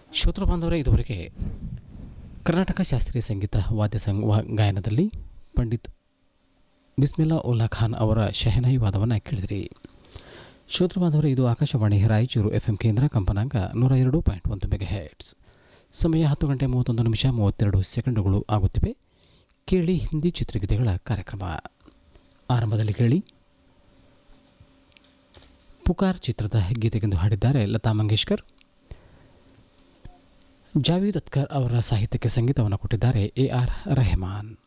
ಶ್ರೋತೃ ಬಾಂಧವರೇ ಇದುವರೆಗೆ ಕರ್ನಾಟಕ ಶಾಸ್ತ್ರೀಯ ಸಂಗೀತ ವಾದ್ಯ ಸಂಘ ವಾ- ಗಾಯನದಲ್ಲಿ ಪಂಡಿತ್ ಬಿಸ್ಮಿಲ್ಲಾ ಉಲ್ಲಾ ಖಾನ್ ಅವರ ಶಹನಾಯಿ ವಾದವನ್ನು ಕೇಳಿದಿರಿ ಶ್ರೋತೃ ಬಾಂಧವರೇ ಇದು ಆಕಾಶವಾಣಿ ರಾಯಚೂರು ಎಫ್ ಎಂ ಕೇಂದ್ರ ಕಂಪನಾಂಕ ನೂರ ಎರಡು ಪಾಯಿಂಟ್ ಒಂದು ಮೆಗಾ ಹೆಡ್ಸ್ ಸಮಯ ಹತ್ತು ಗಂಟೆ ಮೂವತ್ತೊಂದು ನಿಮಿಷ ಮೂವತ್ತೆರಡು ಸೆಕೆಂಡುಗಳು ಆಗುತ್ತಿವೆ ಕೇಳಿ ಹಿಂದಿ ಚಿತ್ರಗೀತೆಗಳ ಕಾರ್ಯಕ್ರಮ ಆರಂಭದಲ್ಲಿ ಕೇಳಿ ಪುಕಾರ್ ಚಿತ್ರದ ಗೀತೆಗೆಂದು ಹಾಡಿದ್ದಾರೆ ಲತಾ ಮಂಗೇಶ್ಕರ್ ಜಾವೀದ್ ಅತ್ಕರ್ ಅವರ ಸಾಹಿತ್ಯಕ್ಕೆ ಸಂಗೀತವನ್ನು ಕೊಟ್ಟಿದ್ದಾರೆ ಎ ಆರ್ ರೆಹಮಾನ್